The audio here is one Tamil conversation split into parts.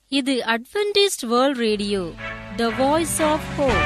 இது Adventist World Radio the Voice of Hope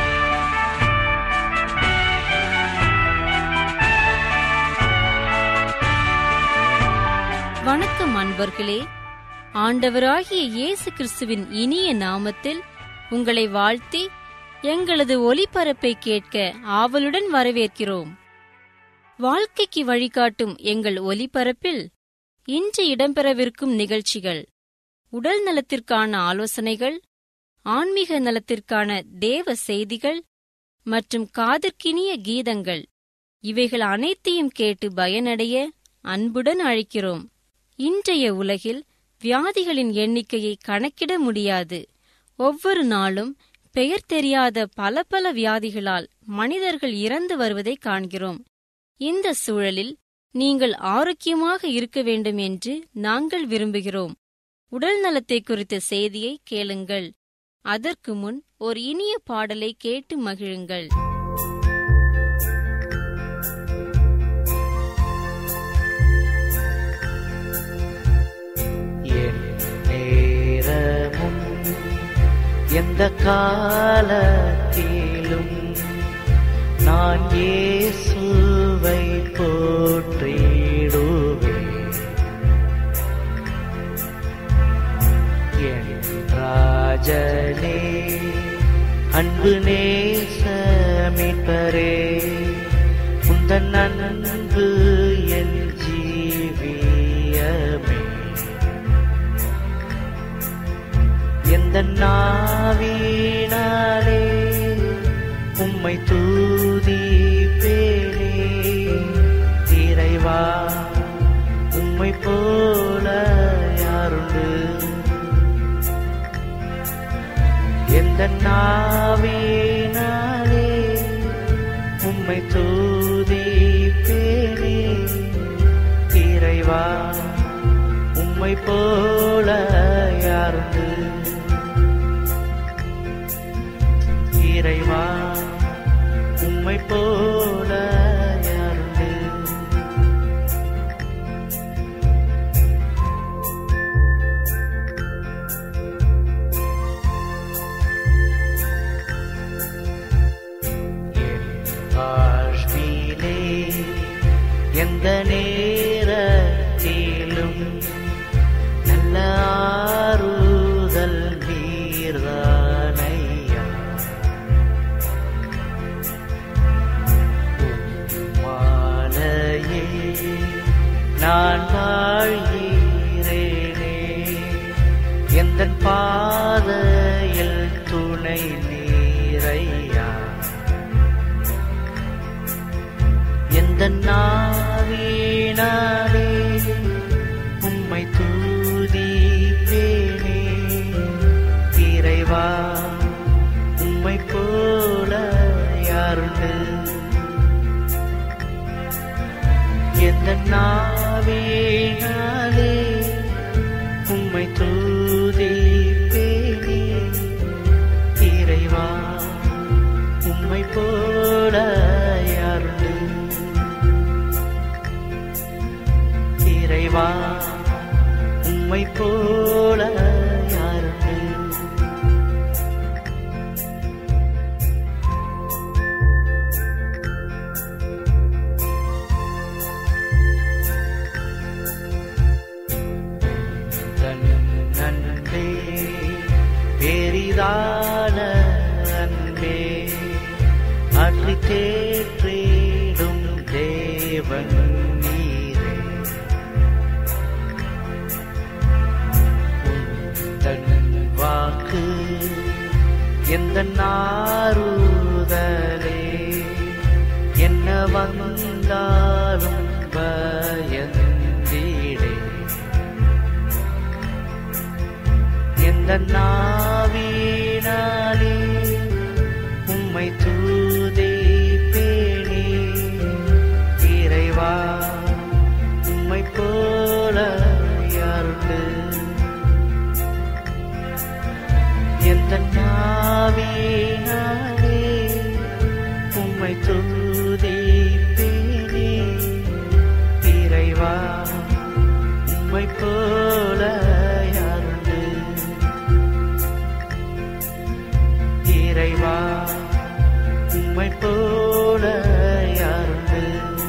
வணக்கம் அன்பர்களே ஆண்டவராகிய இயேசு கிறிஸ்துவின் இனிய நாமத்தில் உங்களை வாழ்த்தி எங்களது ஒலிபரப்பை கேட்க ஆவலுடன் வரவேற்கிறோம் வாழ்க்கைக்கு வழிகாட்டும் எங்கள் ஒலிபரப்பில் இன்று இடம்பெறவிருக்கும் நிகழ்ச்சிகள் உடல் நலத்திற்கான ஆலோசனைகள் ஆன்மீக நலத்திற்கான தேவ செய்திகள் மற்றும் காதற்கினிய கீதங்கள் இவைகள் அனைத்தையும் கேட்டு பயனடைய அன்புடன் அழைக்கிறோம் இன்றைய உலகில் வியாதிகளின் எண்ணிக்கையை கணக்கிட முடியாது ஒவ்வொரு நாளும் பெயர் தெரியாத பல பல வியாதிகளால் மனிதர்கள் இறந்து வருவதை காண்கிறோம் இந்த சூழலில் நீங்கள் ஆரோக்கியமாக இருக்க வேண்டும் என்று நாங்கள் விரும்புகிறோம் உடல் நலத்தை குறித்த செய்தியை கேளுங்கள் அதற்கு முன் ஒரு இனிய பாடலை கேட்டு மகிழுங்கள் என் நேரமும் எந்த காலத்திலும் நான் இயேசுவை போற்றிடுவேன் என் ராஜனே அன்பு நேசமிப்பரே உந்தன் அன்பு என் ஜீவியமே எந்த நாவினாலே உம்மை தூதிப்பேனே இறைவா உம்மை போல யாருண்டு எந்த நாவினாலே உம்மை தூதிப்பேனே இறைவா உம்மை போல யாருண்டு இறைவா உம்மை போல யாருண்டு என் வாழ்விலே எந்த நேரத்திலும் நல்ல ஆறுதல் நீர்தானையா மாலையே நான் வாழ்கிறேனே எந்த பாதையில் துணை நீரையா எந்த நாவினாலே உம்மை தூதிப்பேனே இறைவா உம்மை போல யாருண்டு எந்த நாவினாலே உம்மை தூதிப்பேனே இறைவா உம்மை போல யாருண்டு இறைவா உம்மை போல யாருண்டு தன் நன்பே பெரிதான அன்பே அற்றி தேற்றிடும் தேவன் நீரே தன் வாக்கு எந்த நாறுதலே என்ன வந்தாலும் பயந்தீடே எந்த நாவினாலே உம்மை தூதிப்பேனே இறைவா உம்மை போல யாருண்டு எந்த நாவினாலே உம்மை தூதிப்பேனே இறைவா உம்மை போல யாருண்டு போல யாருண்டு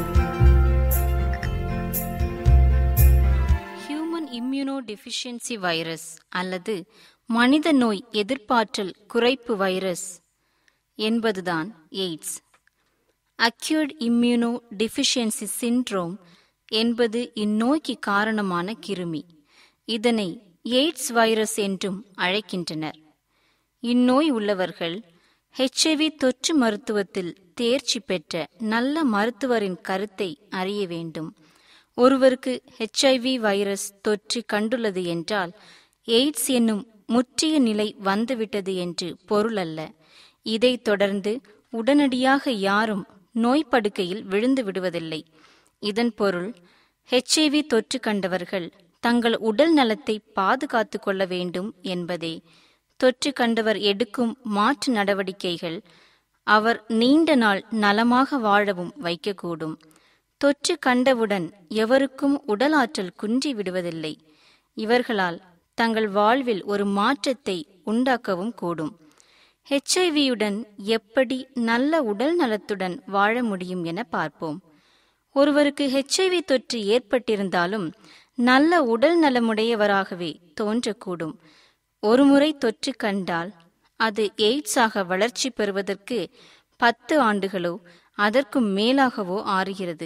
ஹியூமன் இம்யூனோ டெஃபிஷியன்சி வைரஸ் அல்லது மனித நோய் எதிர்ப்பாற்றல் குறைப்பு வைரஸ் என்பதுதான் AIDS acquired immunodeficiency syndrome என்பது இந்நோய்க்கு காரணமான கிருமி இதனை எய்ட்ஸ் வைரஸ் என்றும் அழைக்கின்றனர் இந்நோய் உள்ளவர்கள் ஹெச்ஐவி தொற்று மருத்துவத்தில் தேர்ச்சி பெற்ற நல்ல மருத்துவரின் கருத்தை அறிய வேண்டும் ஒருவருக்கு ஹெச்ஐவி வைரஸ் தொற்று கண்டுள்ளது என்றால் எய்ட்ஸ் என்னும் முற்றிய நிலை வந்துவிட்டது என்று பொருள் அல்ல இதைத் தொடர்ந்து உடனடியாக யாரும் நோய் படுக்கையில் விழுந்து விடுவதில்லை இதன் பொருள் ஹெச்ஐவி தொற்று கண்டவர்கள் தங்கள் உடல் நலத்தை பாதுகாத்துக் கொள்ள வேண்டும் என்பதே தொற்று கண்டவர் எடுக்கும் மாற்று நடவடிக்கைகள் அவர் நீண்ட நாள் நலமாக வாழவும் வைக்கக்கூடும் தொற்று கண்டவுடன் எவருக்கும் உடல் ஆற்றல் குன்றி விடுவதில்லை இவர்களால் தங்கள் வாழ்வில் ஒரு மாற்றத்தை உண்டாக்கவும் கூடும் ஹெச்ஐவியுடன் எப்படி நல்ல உடல் நலத்துடன் வாழ முடியும் என பார்ப்போம் ஒருவருக்கு ஹெச்ஐவி தொற்று ஏற்பட்டிருந்தாலும் நல்ல உடல் நலமுடையவராகவே தோன்றக்கூடும் ஒருமுறை தொற்று கண்டால் அது எய்ட்ஸாக வளர்ச்சி பெறுவதற்கு பத்து ஆண்டுகளோ அதற்கும் மேலாகவோ ஆறுகிறது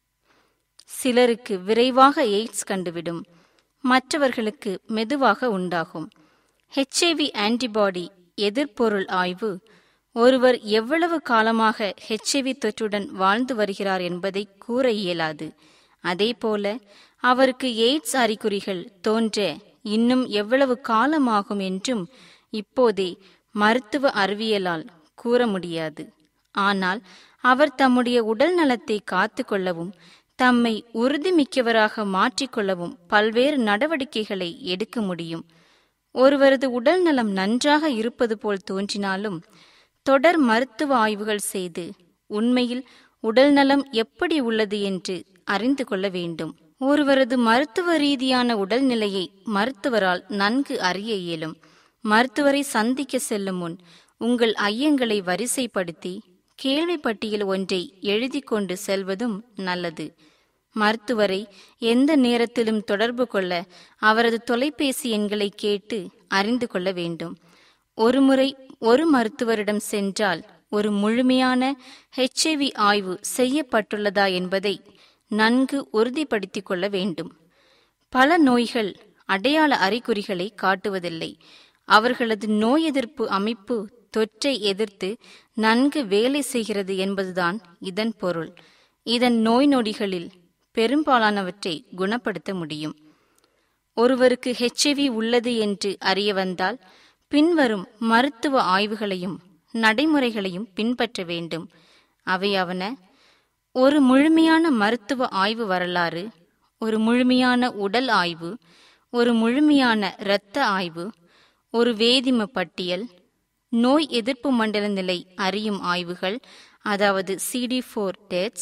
சிலருக்கு விரைவாக எய்ட்ஸ் கண்டுவிடும் மற்றவர்களுக்கு மெதுவாக உண்டாகும் ஹெச்ஐவி ஆன்டிபாடி எதிர்ப்பொருள் ஆய்வு ஒருவர் எவ்வளவு காலமாக ஹெச்ஐவி தொற்றுடன் வாழ்ந்து வருகிறார் என்பதை கூற இயலாது அதேபோல அவருக்கு எய்ட்ஸ் அறிகுறிகள் தோன்ற இன்னும் எவ்வளவு காலமாகும் என்றும் இப்போதே மருத்துவ அறிவியலால் கூற முடியாது ஆனால் அவர் தம்முடைய உடல் நலத்தை காத்து கொள்ளவும் தம்மை உறுதிமிக்கவராக மாற்றிக்கொள்ளவும் பல்வேறு நடவடிக்கைகளை எடுக்க முடியும் ஒருவரது உடல் நலம் நன்றாக இருப்பது போல் தோன்றினாலும் தொடர் மருத்துவ ஆய்வுகள் செய்து உண்மையில் உடல் நலம் எப்படி உள்ளது என்று அறிந்து கொள்ள வேண்டும் ஒருவரது மருத்துவ ரீதியான உடல்நிலையை மருத்துவரால் நன்கு அறிய இயலும் மருத்துவரை சந்திக்க செல்லும் முன் உங்கள் ஐயங்களை வரிசைப்படுத்தி கேள்வி பட்டியல் ஒன்றை எழுதி கொண்டு செல்வதும் நல்லது மருத்துவரை எந்த நேரத்திலும் தொடர்பு கொள்ள அவரது தொலைபேசி எண்களை கேட்டு அறிந்து கொள்ள வேண்டும் ஒருமுறை ஒரு மருத்துவரிடம் சென்றால் ஒரு முழுமையான ஹெச்ஐவி ஆய்வு செய்யப்பட்டுள்ளதா என்பதை நன்கு உறுதிப்படுத்திக் கொள்ள வேண்டும் பல நோய்கள் அடையாள அறிகுறிகளை காட்டுவதில்லை அவர்களது நோய் எதிர்ப்பு அமைப்பு தொற்றை எதிர்த்து நன்கு வேலை செய்கிறது என்பதுதான் இதன் பொருள் இதன் நோய் நொடிகளில் பெரும்பாலானவற்றை குணப்படுத்த முடியும் ஒருவருக்கு ஹெச்ஐவி உள்ளது என்று அறிய வந்தால் பின்வரும் மருத்துவ ஆய்வுகளையும் நடைமுறைகளையும் பின்பற்ற வேண்டும் அவையாவன ஒரு முழுமையான மருத்துவ ஆய்வு வரலாறு ஒரு முழுமையான உடல் ஆய்வு ஒரு முழுமையான இரத்த ஆய்வு ஒரு வேதிம பட்டியல் நோய் எதிர்ப்பு மண்டல நிலை அறியும் ஆய்வுகள் அதாவது சிடி ஃபோர் டெட்ஸ்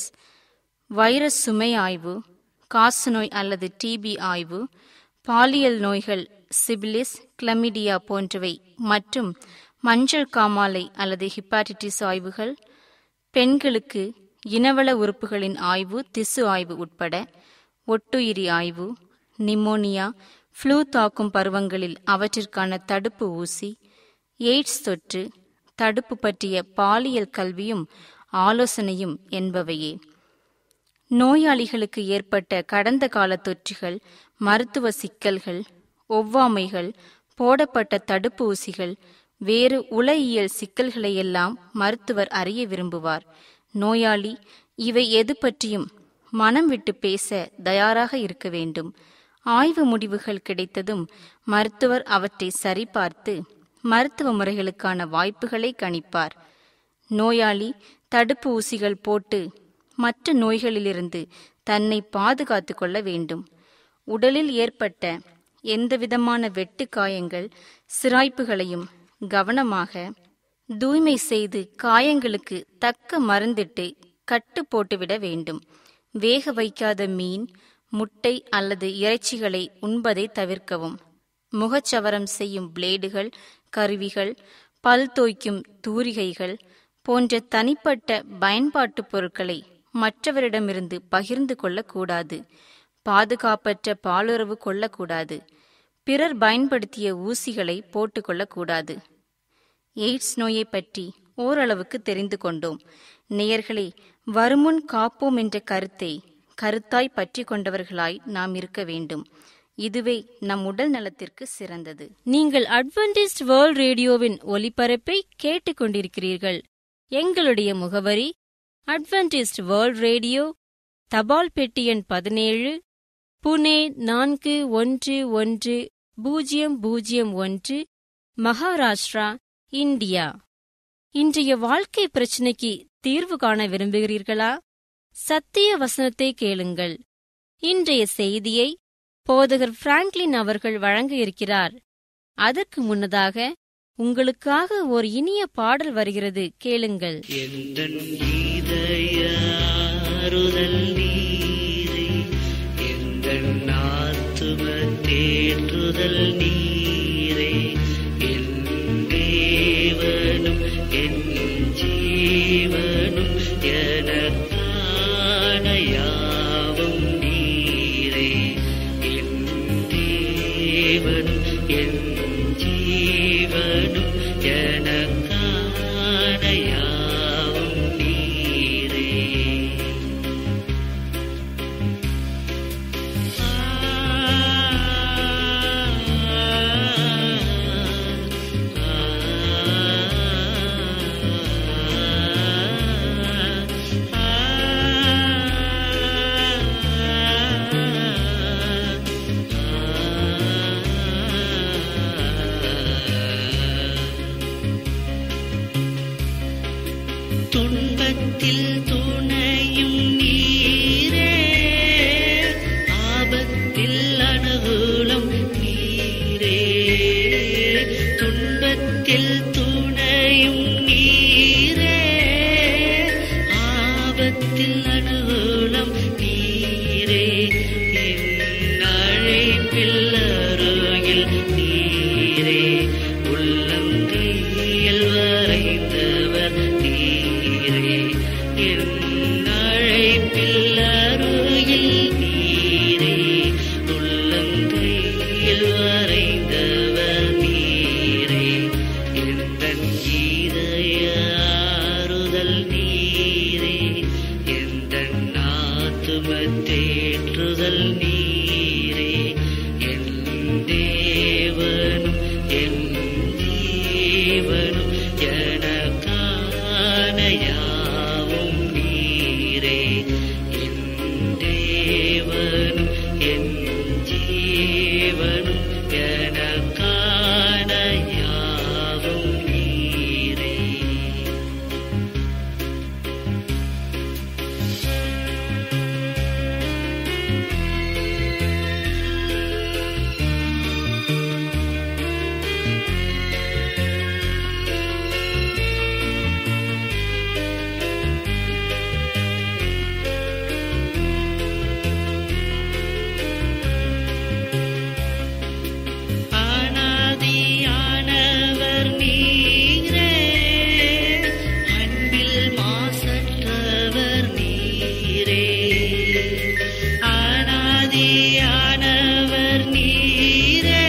வைரஸ் சுமை ஆய்வு காசநோய் அல்லது டிபி ஆய்வு பாலியல் நோய்கள் சிபிலிஸ் கிளமிடியா போன்றவை மற்றும் மஞ்சள் காமாலை அல்லது ஹிப்பாட்டிட்டிஸ் ஆய்வுகள் பெண்களுக்கு இனவள உறுப்புகளின் ஆய்வு திசு ஆய்வு உட்பட ஒட்டுயிரி ஆய்வு நிமோனியா ஃப்ளூ தாக்கும் பருவங்களில் அவற்றிற்கான தடுப்பு ஊசி எய்ட்ஸ் தொற்று தடுப்பு பற்றிய பாலியல் கல்வியும் ஆலோசனையும் என்பவையே நோயாளிகளுக்கு ஏற்பட்ட கடந்த கால தொற்றுகள் மருத்துவ சிக்கல்கள் ஒவ்வாமைகள் போடப்பட்ட தடுப்பு ஊசிகள் வேறு உளயியல் சிக்கல்களையெல்லாம் மருத்துவர் அறிய விரும்புவார் நோயாளி இவை எது பற்றியும் மனம் விட்டு பேச தயாராக இருக்க வேண்டும் ஆய்வு முடிவுகள் கிடைத்ததும் மருத்துவர் அவற்றை சரிபார்த்து மருத்துவ முறைகளுக்கான வாய்ப்புகளை கணிப்பார் நோயாளி தடுப்பு ஊசிகள் போட்டு மற்ற நோய்களிலிருந்து தன்னை பாதுகாத்துக் கொள்ள வேண்டும் உடலில் ஏற்பட்ட எந்தவிதமான வெட்டு காயங்கள் சிராய்ப்புகளையும் கவனமாக தூய்மை செய்து காயங்களுக்கு தக்க மருந்திட்டு கட்டு போட்டுவிட வேண்டும் வேக வைக்காத மீன் முட்டை அல்லது இறைச்சிகளை உண்பதை தவிர்க்கவும் முகச்சவரம் செய்யும் பிளேடுகள் கருவிகள் பல் தோய்க்கும் தூரிகைகள் போன்ற தனிப்பட்ட பயன்பாட்டுப் பொருட்களை மற்றவரிடமிருந்து பகிர்ந்து கொள்ளக்கூடாது பாதுகாப்பற்ற பாலுறவு கொள்ளக்கூடாது பிறர் பயன்படுத்திய ஊசிகளை போட்டுக்கொள்ளக்கூடாது எய்ட்ஸ் நோயை பற்றி ஓரளவுக்கு தெரிந்து கொண்டோம் நேயர்களே வருமுன் காப்போம் என்ற கருத்தை கருத்தாய் பற்றி கொண்டவர்களாய் நாம் இருக்க வேண்டும் இதுவே நம் உடல் நலத்திற்கு சிறந்தது நீங்கள் அட்வென்டிஸ்ட் வேர்ல்ட் ரேடியோவின் ஒலிபரப்பை கேட்டுக்கொண்டிருக்கிறீர்கள் எங்களுடைய முகவரி அட்வென்டிஸ்ட் வேர்ல்ட் ரேடியோ தபால் பெட்டி எண் பதினேழு புனே நான்கு ஒன்று ஒன்று பூஜ்ஜியம் பூஜ்ஜியம் ஒன்று மகாராஷ்டிரா இந்தியா இன்றைய வாழ்க்கை பிரச்சனைக்கு தீர்வு காண விரும்புகிறீர்களா சத்திய வசனத்தை கேளுங்கள் இன்றைய செய்தியை போதகர் பிராங்க்லின் அவர்கள் வழங்க இருக்கிறார் அதற்கு முன்னதாக உங்களுக்காக ஒரு இனிய பாடல் வருகிறது கேளுங்கள் எந்தன் இதய ஆறுதல் நீரே எந்தன் ஆத்தும தேற்றுதல் நீரே என் தேவனும் என் ஜீவனும் எனக்கான யாவும் நீரே என் தேவனும் என் ஜீவனும் எனக்கான யாவும் நீரே துன்பத்தில் துணையும் நீரே ஆபத்தில் அனுகூலம் நீரே துன்பத்தில் துணையும் நீரே ஆபத்தில் அனுகூலம் நீரே என் அழைப்பில் அருகில் நீரே உள்ளங்கையில் வரைந்தவர் நீரே என் அழைப்பில் அருகில் நீரே உள்ளங்கையில் வரைந்தவர் நீரே எந்தன் இதய ஆறுதல் நீரே எந்தன் ஆத்தும தேற்றுதல் நீரே என் தேவனும் என் ஜீவனும் எனக்கான யாவும் நீரே என் தேவனும் என் ஜீவனும் எனக்கான யாவும் நீரே ஆனாதியானவர் நீரே அன்பில் மாசற்றவர் நீரே ஆனாதியானவர் நீரே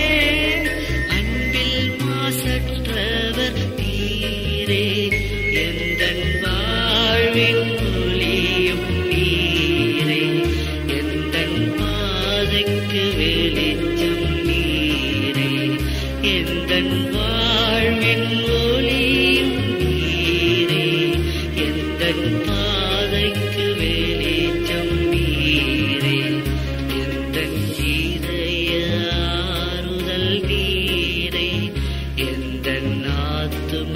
அன்பில் மாசற்றவர் நீரே எந்தன் வாழ்வின் ஒளியும் நீரே எந்தன் பாதைக்கு வெளிச்சம் நீரே எந்தன் வாழ்வின் ஒளியும் நீரே எந்தன் பாதைக்கு வெளிச்சம் நீரே எந்தன் இதய ஆறுதல் நீரே எந்தன் ஆத்தும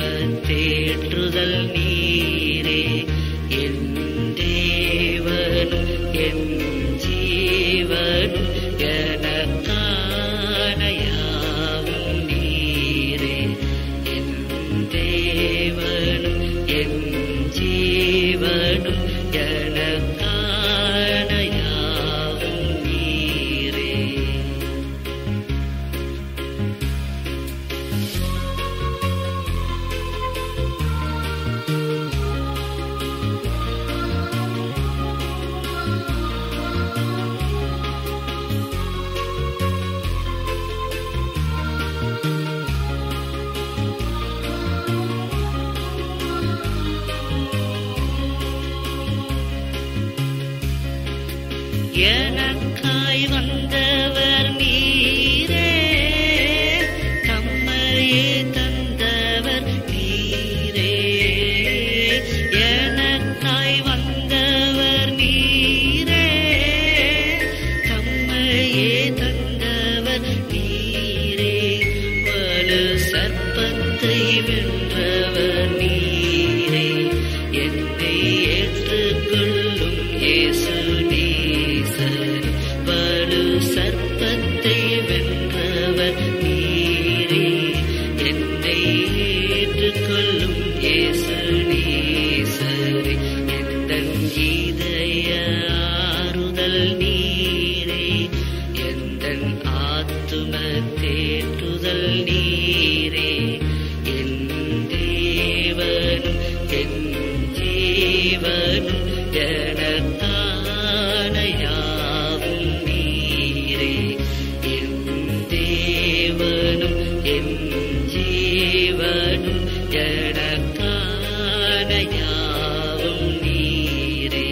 வலு சர்ப்பத்தை வென்றவர் நீரே என்னை ஏற்றுக்கொள்ளும் இயேசு நேசர் வலு சர்ப்பத்தை வென்றவர் நீரே என்னை ஏற்றுக்கொள்ளும் இயேசு நேசரே எந்தன் இதய ஆறுதல் நீரே எந்தன் ஆத்தும தேற்றுதல் நீரே என் தேவனும் என் ஜீவனும் எனக்கான யாவும் நீரே என் தேவனும் என் ஜீவனும் எனக்கான யாவும் நீரே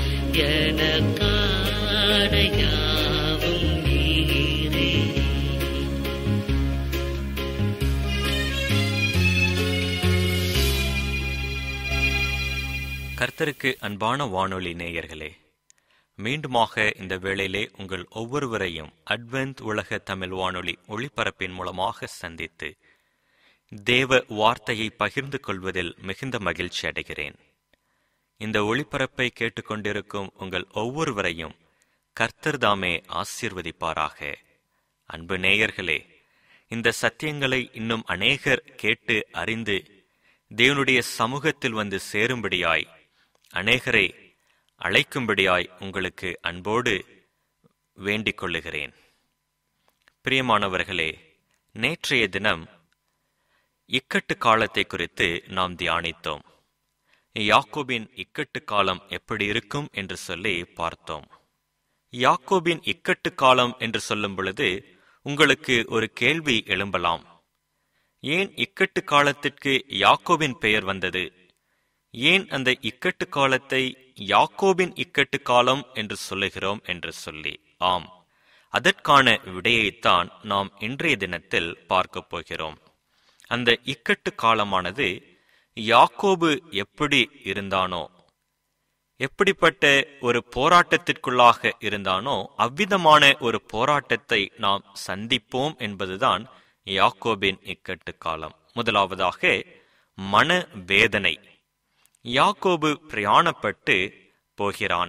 எனக்கான யாவும் நீரே கர்த்தருக்கு அன்பான வானொலி நேயர்களே மீண்டுமாக இந்த வேளையிலே உங்கள் ஒவ்வொருவரையும் அட்வென்த் உலக தமிழ் வானொலி ஒளிபரப்பின் மூலமாக சந்தித்து தேவ வார்த்தையை பகிர்ந்து கொள்வதில் மிகுந்த மகிழ்ச்சி அடைகிறேன் இந்த ஒளிபரப்பை கேட்டுக்கொண்டிருக்கும் உங்கள் ஒவ்வொருவரையும் கர்த்தர் தாமே ஆசீர்வதிப்பாராக அன்பு நேயர்களே இந்த சத்தியங்களை இன்னும் அநேகர் கேட்டு அறிந்து தேவனுடைய சமூகத்தில் வந்து சேரும்படியாய் அநேகரை அழைக்கும்படியாய் உங்களுக்கு அன்போடு வேண்டிக் கொள்ளுகிறேன் பிரியமானவர்களே நேற்றைய தினம் இக்கட்டு காலத்தை குறித்து நாம் தியானித்தோம் யாக்கோபின் இக்கட்டு காலம் எப்படி இருக்கும் என்று சொல்லி பார்த்தோம் யாக்கோபின் இக்கட்டு காலம் என்று சொல்லும் பொழுது உங்களுக்கு ஒரு கேள்வி எழும்பலாம் ஏன் இக்கட்டு காலத்திற்கு யாக்கோபின் பெயர் வந்தது ஏன் அந்த இக்கட்டு காலத்தை யாக்கோபின் இக்கட்டு காலம் என்று சொல்லுகிறோம் என்று சொல்லி ஆம் அதற்கான விடையைத்தான் நாம் இன்றைய தினத்தில் பார்க்கப் போகிறோம் அந்த இக்கட்டு காலமானது யாக்கோபு எப்படி இருந்தானோ எப்படிப்பட்ட ஒரு போராட்டத்திற்குள்ளாக இருந்தானோ அவ்விதமான ஒரு போராட்டத்தை நாம் சந்திப்போம் என்பதுதான் யாக்கோபின் இக்கட்டு காலம் முதலாவதாக மன வேதனை யாக்கோபு பிரயாணப்பட்டு போகிறான்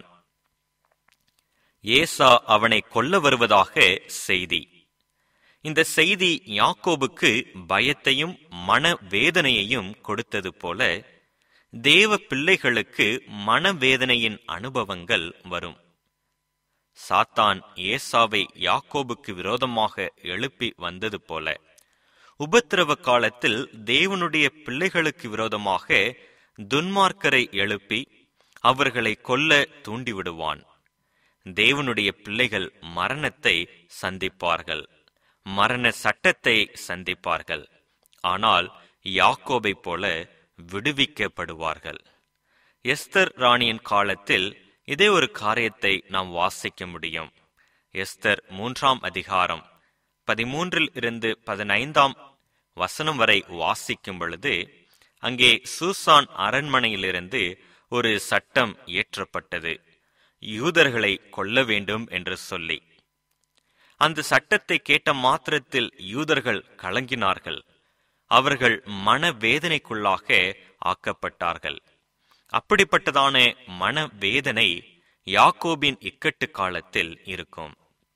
ஏசா அவனை கொல்ல வருவதாக செய்தி இந்த செய்தி யாக்கோபுக்கு பயத்தையும் மன வேதனையையும் கொடுத்தது போல தேவ பிள்ளைகளுக்கு மனவேதனையின் அனுபவங்கள் வரும் சாத்தான் ஏசாவை யாக்கோபுக்கு விரோதமாக எழுப்பி வந்தது போல உபத்திரவ காலத்தில் தேவனுடைய பிள்ளைகளுக்கு விரோதமாக துன்மார்க்கரை எழுப்பி அவர்களை கொல்ல தூண்டிவிடுவான் தேவனுடைய பிள்ளைகள் மரணத்தை சந்திப்பார்கள் மரண சட்டத்தை சந்திப்பார்கள் ஆனால் யாக்கோபை போல விடுவிக்கப்படுவார்கள் எஸ்தர் ராணியின் காலத்தில் இதே ஒரு காரியத்தை நாம் வாசிக்க முடியும் எஸ்தர் மூன்றாம் அதிகாரம் பதிமூன்றில் இருந்து பதினைந்தாம் வசனம் வரை வாசிக்கும் பொழுது அங்கே சூசான் அரண்மனையிலிருந்து ஒரு சட்டம் இயற்றப்பட்டது யூதர்களை கொல்ல வேண்டும் என்று சொல்லி அந்த சட்டத்தை கேட்ட மாத்திரத்தில் யூதர்கள் கலங்கினார்கள் அவர்கள் மனவேதனைக்குள்ளாக ஆக்கப்பட்டார்கள் அப்படிப்பட்டதான மனவேதனை யாக்கோபின் இக்கட்டு காலத்தில் இருக்கும்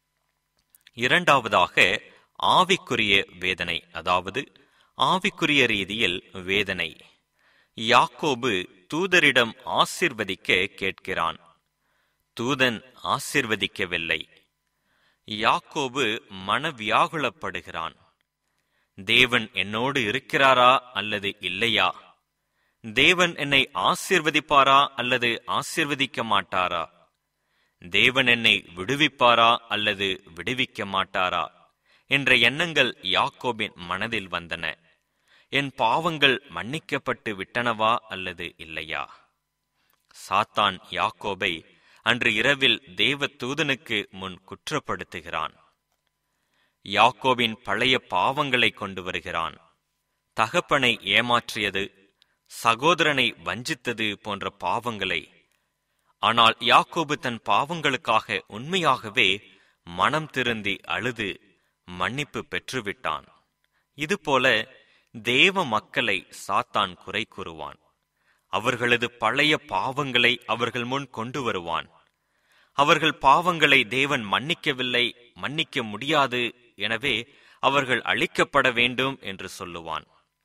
இரண்டாவதாக ஆவிக்குரிய வேதனை அதாவது ஆவிக்குரிய ரீதியில் வேதனை யாக்கோபு தூதரிடம் ஆசிர்வதிக்க கேட்கிறான் தூதன் ஆசிர்வதிக்கவில்லை யாக்கோபு மனவியாகுலப்படுகிறான் தேவன் என்னோடு இருக்கிறாரா அல்லது இல்லையா தேவன் என்னை ஆசிர்வதிப்பாரா அல்லது ஆசிர்வதிக்க மாட்டாரா தேவன் என்னை விடுவிப்பாரா அல்லது விடுவிக்க மாட்டாரா என்ற எண்ணங்கள் யாக்கோபின் மனதில் வந்தன என் பாவங்கள் மன்னிக்கப்பட்டு விட்டனவா அல்லது இல்லையா சாத்தான் யாக்கோபை அன்று இரவில் தேவ தூதனுக்கு முன் குற்றப்படுத்துகிறான் யாக்கோபின் பழைய பாவங்களை கொண்டு வருகிறான் தகப்பனை ஏமாற்றியது சகோதரனை வஞ்சித்தது போன்ற பாவங்களை ஆனால் யாக்கோபு தன் பாவங்களுக்காக உண்மையாகவே மனம் திருந்தி அழுது மன்னிப்பு பெற்றுவிட்டான் இதுபோல தேவ மக்களை சாத்தான் குறை கூறுவான் அவர்களது பழைய பாவங்களை அவர்கள் முன் கொண்டு வருவான் அவர்கள் பாவங்களை தேவன் மன்னிக்கவில்லை மன்னிக்க முடியாது எனவே அவர்கள் அழிக்கப்பட வேண்டும் என்று சொல்லுவான்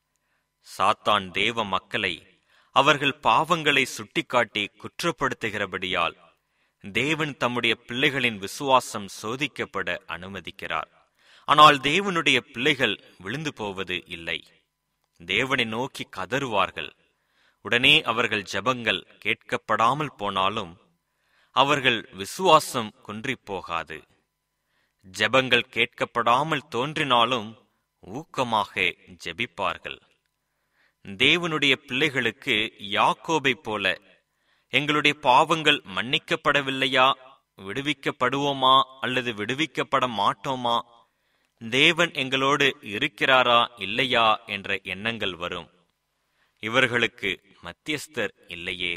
சாத்தான் தேவ மக்களை அவர்கள் பாவங்களை சுட்டிக்காட்டி குற்றப்படுத்துகிறபடியால் தேவன் தம்முடைய பிள்ளைகளின் விசுவாசம் சோதிக்கப்பட அனுமதிக்கிறார் ஆனால் தேவனுடைய பிள்ளைகள் விழுந்து போவது இல்லை தேவனை நோக்கி கதறுவார்கள் உடனே அவர்கள் ஜெபங்கள் கேட்கப்படாமல் போனாலும் அவர்கள் விசுவாசம் குன்றிப் போகாது ஜெபங்கள் கேட்கப்படாமல் தோன்றினாலும் ஊக்கமாக ஜெபிப்பார்கள் தேவனுடைய பிள்ளைகளுக்கு யாக்கோபைப் போல எங்களுடைய பாவங்கள் மன்னிக்கப்படவில்லையா விடுவிக்கப்படுவோமா அல்லது விடுவிக்கப்பட மாட்டோமா தேவன் எங்களோடு இருக்கிறாரா இல்லையா என்ற எண்ணங்கள் வரும் இவர்களுக்கு மத்தியஸ்தர் இல்லையே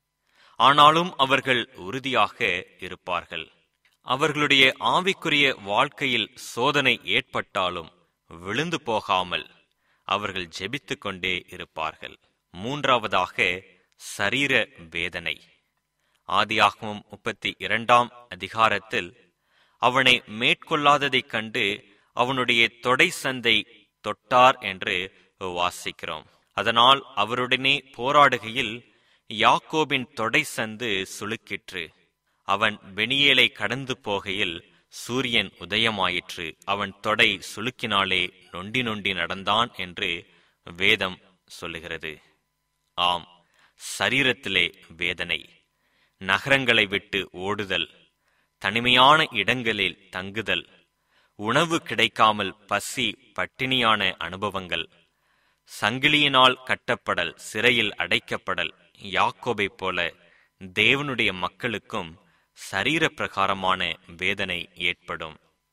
ஆனாலும் அவர்கள் உறுதியாக இருப்பார்கள் அவர்களுடைய ஆவிக்குரிய வாழ்க்கையில் சோதனை ஏற்பட்டாலும் விழுந்து போகாமல் அவர்கள் ஜெபித்துக் கொண்டே இருப்பார்கள் மூன்றாவதாக சரீர வேதனை ஆதியாகமம் முப்பத்தி இரண்டாம் அதிகாரத்தில் அவனை மேற்கொள்ளாததைக் கண்டு அவனுடைய தொடை சந்தை தொட்டார் என்று வாசிக்கிறோம் அதனால் அவருடனே போராடுகையில் யாக்கோபின் தொடை சந்து சுளுக்கிற்று அவன் பெனியேலை கடந்து போகையில் சூரியன் உதயமாயிற்று அவன் தொடை சுளுக்கினாலே நொண்டி நொண்டி நடந்தான் என்று வேதம் சொல்லுகிறது ஆம் சரீரத்திலே வேதனை நகரங்களை விட்டு ஓடுதல் தனிமையான இடங்களில் தங்குதல் உணவு கிடைக்காமல் பசி பட்டினியான அனுபவங்கள் சங்கிலியினால் கட்டப்படல் சிறையில் அடைக்கப்படல் யாக்கோபைப் போல தேவனுடைய மக்களுக்கும் சரீர பிரகாரமான வேதனை ஏற்படும்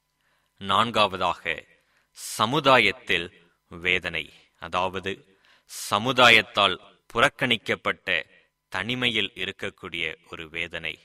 நான்காவதாக சமுதாயத்தில் வேதனை அதாவது சமுதாயத்தால் புறக்கணிக்கப்பட்ட தனிமையில் இருக்கக்கூடிய ஒரு வேதனை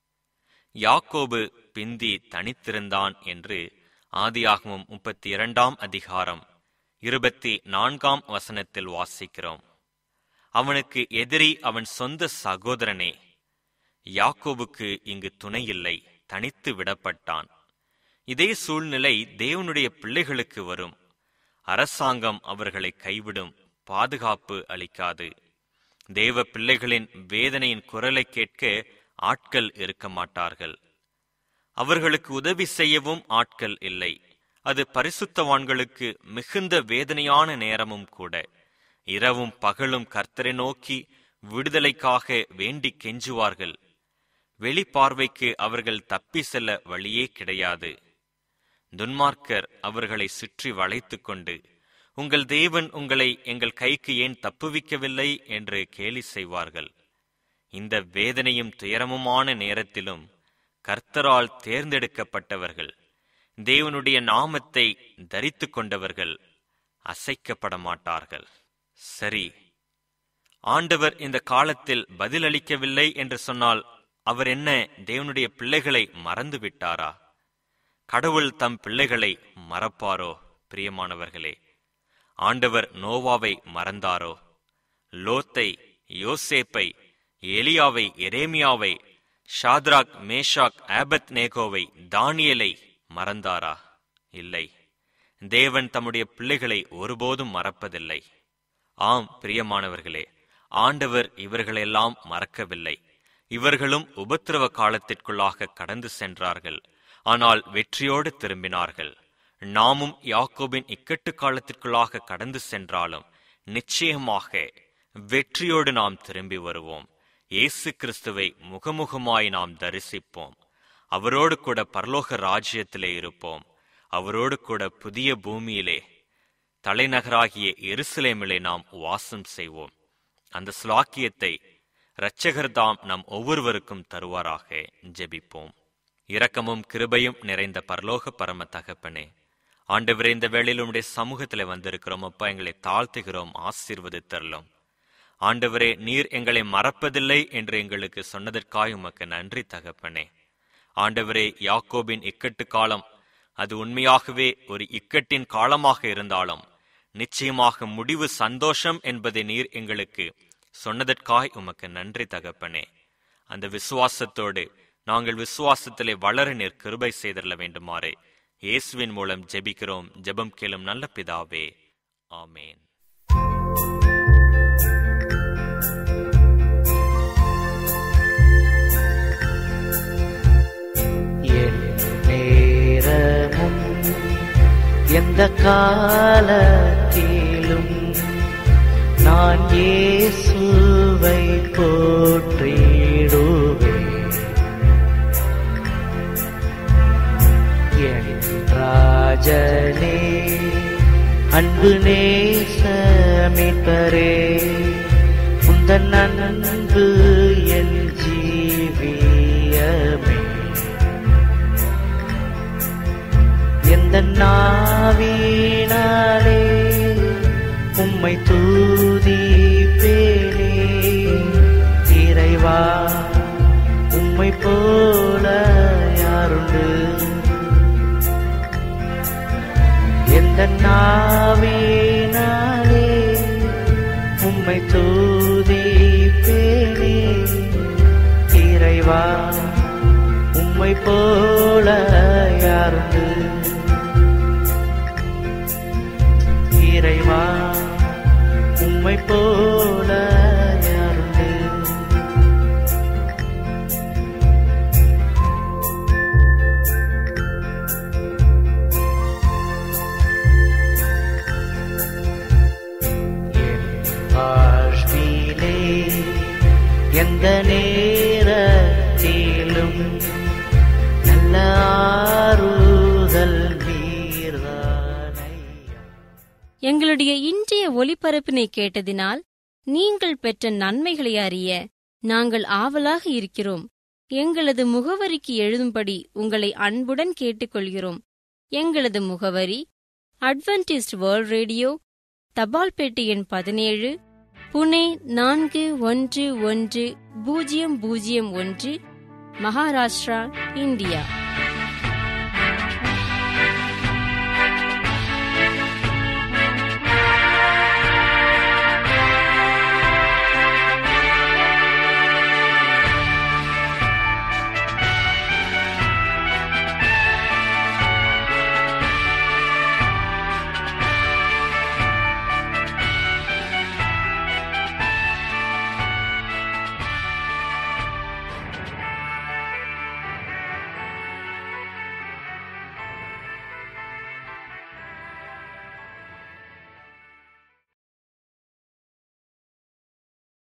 யாக்கோபு பிந்தி தனித்திருந்தான் என்று ஆதியாகமம் முப்பத்தி இரண்டாம் அதிகாரம் இருபத்தி நான்காம் வசனத்தில் வாசிக்கிறோம் அவனுக்கு எதிரி அவன் சொந்த சகோதரனே யாக்கோபுக்கு இங்கு துணையில்லை தனித்து விடப்பட்டான் இதே சூழ்நிலை தேவனுடைய பிள்ளைகளுக்கு வரும் அரசாங்கம் அவர்களை கைவிடும் பாதுகாப்பு அளிக்காது தேவ பிள்ளைகளின் வேதனையின் குரலை கேட்க ஆட்கள் இருக்க மாட்டார்கள் அவர்களுக்கு உதவி செய்யவும் ஆட்கள் இல்லை அது பரிசுத்தவான்களுக்கு மிகுந்த வேதனையான நேரமும் கூட இரவும் பகலும் கர்த்தரை நோக்கி விடுதலைக்காக வேண்டி கெஞ்சுவார்கள் வெளிப்பார்வைக்கு அவர்கள் தப்பி செல்ல வழியே கிடையாது துன்மார்க்கர் அவர்களை சுற்றி வளைத்துக் கொண்டு உங்கள் தேவன் உங்களை எங்கள் கைக்கு ஏன் தப்புவிக்கவில்லை என்று கேலி செய்வார்கள் இந்த வேதனையும் துயரமுமான நேரத்திலும் கர்த்தரால் தேர்ந்தெடுக்கப்பட்டவர்கள் தேவனுடைய நாமத்தை தரித்துக் கொண்டவர்கள் அசைக்கப்பட மாட்டார்கள் சரி ஆண்டவர் இந்த காலத்தில் பதிலளிக்கவில்லை என்று சொன்னால் அவர் என்ன தேவனுடைய பிள்ளைகளை மறந்து விட்டாரா கடவுள் தம் பிள்ளைகளை மறப்பாரோ பிரியமானவர்களே ஆண்டவர் நோவாவை மறந்தாரோ லோத்தை யோசேப்பை எலியாவை எரேமியாவை ஷாத்ராக் மேஷாக் ஆபத் நேகோவை தானியலை மறந்தாரா இல்லை தேவன் தம்முடைய பிள்ளைகளை ஒருபோதும் மறப்பதில்லை ஆம் பிரியமானவர்களே ஆண்டவர் இவர்களெல்லாம் மறக்கவில்லை இவர்களும் உபத்திரவ காலத்திற்குள்ளாக கடந்து சென்றார்கள் ஆனால் வெற்றியோடு திரும்பினார்கள் நாமும் யாக்கோபின் இக்கட்டு காலத்திற்குள்ளாக கடந்து சென்றாலும் நிச்சயமாக வெற்றியோடு நாம் திரும்பி வருவோம் இயேசு கிறிஸ்துவை முகமுகமாய் நாம் தரிசிப்போம் அவரோடு கூட பரலோக ராஜ்யத்திலே இருப்போம் அவரோடு கூட புதிய பூமியிலே தலைநகராகிய எருசலேமிலே நாம் வாசம் செய்வோம் அந்த ஸ்லாக்கியத்தை இரட்சகர்தாம் நம் ஒவ்வொருவருக்கும் தருவாராக ஜெபிப்போம் இரக்கமும் கிருபையும் நிறைந்த பரலோக பரம தகப்பனே ஆண்டவரே இந்த வேளையில் உம்முடைய சமூகத்தில் வந்திருக்கிறோம் அப்பா எங்களை தாழ்த்துகிறோம் ஆசீர்வதித்தரலும் ஆண்டவரே நீர் எங்களை மறப்பதில்லை என்று எங்களுக்கு சொன்னதற்காக உமக்கு நன்றி தகப்பனே ஆண்டவரே யாக்கோபின் இக்கட்டு காலம் அது உண்மையாகவே ஒரு இக்கட்டின் காலமாக இருந்தாலும் நிச்சயமாக முடிவு சந்தோஷம் என்பதை நீர் எங்களுக்கு சொன்னதற்காய் உமக்கு நன்றி தகப்பனே அந்த விசுவாசத்தோடு நாங்கள் விசுவாசத்திலே வளர நீர் கிருபை செய்தரல வேண்டுமாறு இயேசுவின் மூலம் ஜெபிக்கிறோம் ஜெபம் கேளும் நல்ல பிதாவே ஆமேன் என் நேரமும் எந்த காலத்திலும் நான் இயேசுவை போற்றிடுவேன் என் ராஜனே அன்பு நேசமிப்பரே உந்தன் அன்பு என் ஜீவியமே எந்த நாவினாலே உம்மை தூதிப்பேனே இறைவா உம்மை போல யாருண்டு எந்த நாவினாலே உம்மை தூதிப்பேனே இறைவா உம்மை போல யாருண்டு இறைவா உம்மை போல யாருண்டு என் வாழ்விலே எந்த நேரத்திலும் நல்ல ஆறுதல் நீர்தானையா எங்களுடைய இன்றைய ஒலிபரப்பினை கேட்டதினால் நீங்கள் பெற்ற நன்மைகளை அறிய நாங்கள் ஆவலாக இருக்கிறோம் எங்களது முகவரிக்கு எழுதும்படி உங்களை அன்புடன் கேட்டுக்கொள்கிறோம் எங்களது முகவரி அட்வென்டிஸ்ட் வேர்ல்ட் ரேடியோ தபால் பெட்டி எண் பதினேழு புனே நான்கு ஒன்று ஒன்று பூஜ்ஜியம் பூஜ்ஜியம் ஒன்று மகாராஷ்டிரா இந்தியா